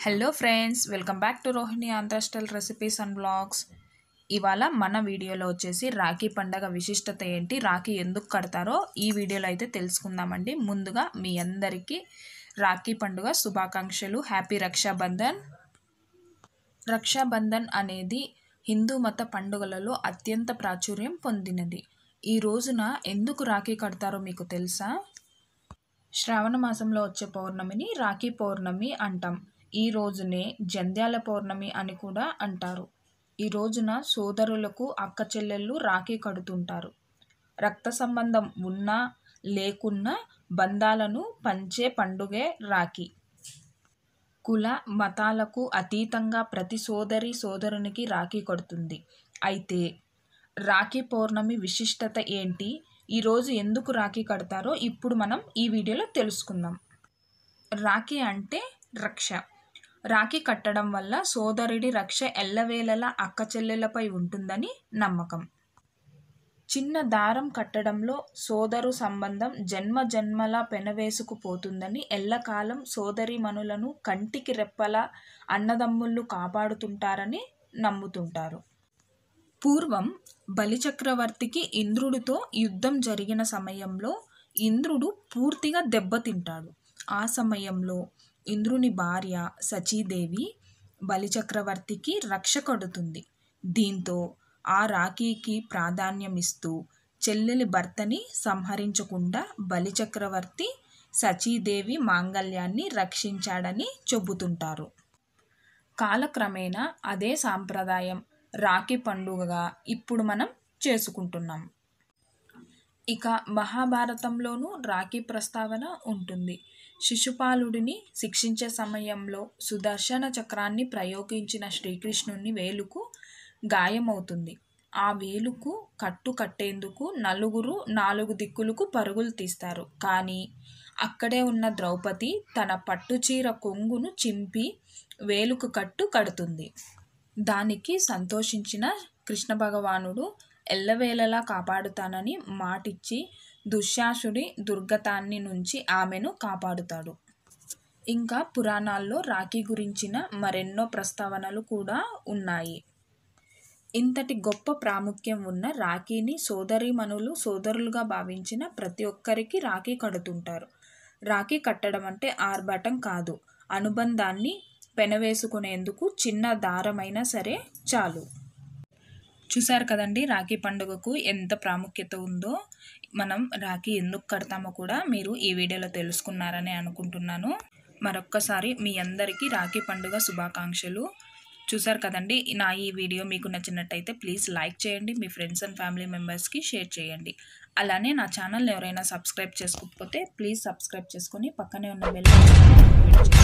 hello friends welcome back to Rohini Andhra style recipes and blogs ఇవాళ మన వీడియోలో వచ్చేసి రాఖీ పండగ విశిష్టత ఏంటి రాఖీ ఎందుకు కడతారో ఈ వీడియోలో అయితే తెలుసుకుందామండి ముందుగా మీ అందరికీ రాఖీ పండుగ శుభాకాంక్షలు హ్యాపీ రక్షాబంధన్ రక్షాబంధన్ అనేది హిందూ మత పండుగలలో అత్యంత ప్రాచుర్యం పొందినది ఈ రోజున ఎందుకు రాఖీ కడతారో మీకు తెలుసా శ్రావణ మాసంలో వచ్చే పౌర్ణమిని రాఖీ పౌర్ణమి అంటాం ఈ రోజునే జంధ్యాల పౌర్ణమి అని కూడా అంటారు ఈ రోజున సోదరులకు అక్క చెల్లెళ్ళు రాఖీ కడుతుంటారు రక్త సంబంధం ఉన్నా లేకున్నా బంధాలను పంచే పండుగే రాఖీ కుల మతాలకు అతీతంగా ప్రతి సోదరి సోదరునికి రాఖీ కడుతుంది అయితే రాఖీ పౌర్ణమి విశిష్టత ఏంటి ఈరోజు ఎందుకు రాఖీ కడతారో ఇప్పుడు మనం ఈ వీడియోలో తెలుసుకుందాం రాఖీ అంటే రక్ష రాఖీ కట్టడం వల్ల సోదరుడి రక్ష ఎల్లవేళలా అక్క చెల్లెలపై ఉంటుందని నమ్మకం చిన్న దారం కట్టడంలో సోదరు సంబంధం జన్మ జన్మలా పెనవేసుకుపోతుందని ఎల్లకాలం సోదరిమణులను కంటికి రెప్పలా అన్నదమ్ముళ్ళు కాపాడుతుంటారని నమ్ముతుంటారు పూర్వం బలిచక్రవర్తికి ఇంద్రుడితో యుద్ధం జరిగిన సమయంలో ఇంద్రుడు పూర్తిగా దెబ్బతింటాడు ఆ సమయంలో ఇంద్రుని భార్య సచీదేవి బలిచక్రవర్తికి రక్ష కడుతుంది దీంతో ఆ రాఖీకి ప్రాధాన్యమిస్తూ చెల్లెలి భర్తని సంహరించకుండా బలిచక్రవర్తి సచీదేవి మాంగళ్యాన్ని రక్షించాడని చెబుతుంటారు కాలక్రమేణా అదే సాంప్రదాయం రాఖీ పండుగగా ఇప్పుడు మనం చేసుకుంటున్నాం ఇక మహాభారతంలోనూ రాఖీ ప్రస్తావన ఉంటుంది శిశుపాలుడిని శిక్షించే సమయంలో సుదర్శన చక్రాన్ని ప్రయోగించిన శ్రీకృష్ణుని వేలుకు గాయమవుతుంది ఆ వేలుకు కట్టు కట్టేందుకు నలుగురు నాలుగు దిక్కులకు పరుగులు తీస్తారు కానీ అక్కడే ఉన్న ద్రౌపది తన పట్టుచీర కొంగును చింపి వేలుకు కట్టు కడుతుంది దానికి సంతోషించిన కృష్ణ భగవానుడు ఎల్లవేళలా కాపాడుతానని మాటిచ్చి దుశ్శాసుడి దుర్గతాన్ని నుంచి ఆమెను కాపాడుతాడు ఇంకా పురాణాల్లో రాఖీ గురించిన మరెన్నో ప్రస్తావనలు కూడా ఉన్నాయి ఇంతటి గొప్ప ప్రాముఖ్యం ఉన్న రాఖీని సోదరీమణులు సోదరులుగా భావించిన ప్రతి ఒక్కరికి రాఖీ కడుతుంటారు రాఖీ కట్టడం అంటే ఆర్భాటం కాదు అనుబంధాన్ని పెనవేసుకునేందుకు చిన్న దారమైనా సరే చాలు చూసారు కదండి రాఖీ పండుగకు ఎంత ప్రాముఖ్యత ఉందో మనం రాఖీ ఎందుకు కడతామో కూడా మీరు ఈ వీడియోలో తెలుసుకున్నారని అనుకుంటున్నాను మరొక్కసారి మీ అందరికీ రాఖీ పండుగ శుభాకాంక్షలు చూసారు కదండి నా ఈ వీడియో మీకు నచ్చినట్టయితే ప్లీజ్ లైక్ చేయండి మీ ఫ్రెండ్స్ అండ్ ఫ్యామిలీ మెంబర్స్కి షేర్ చేయండి అలానే నా ఛానల్ ఎవరైనా సబ్స్క్రైబ్ చేసుకోకపోతే ప్లీజ్ సబ్స్క్రైబ్ చేసుకొని పక్కనే ఉన్న బెల్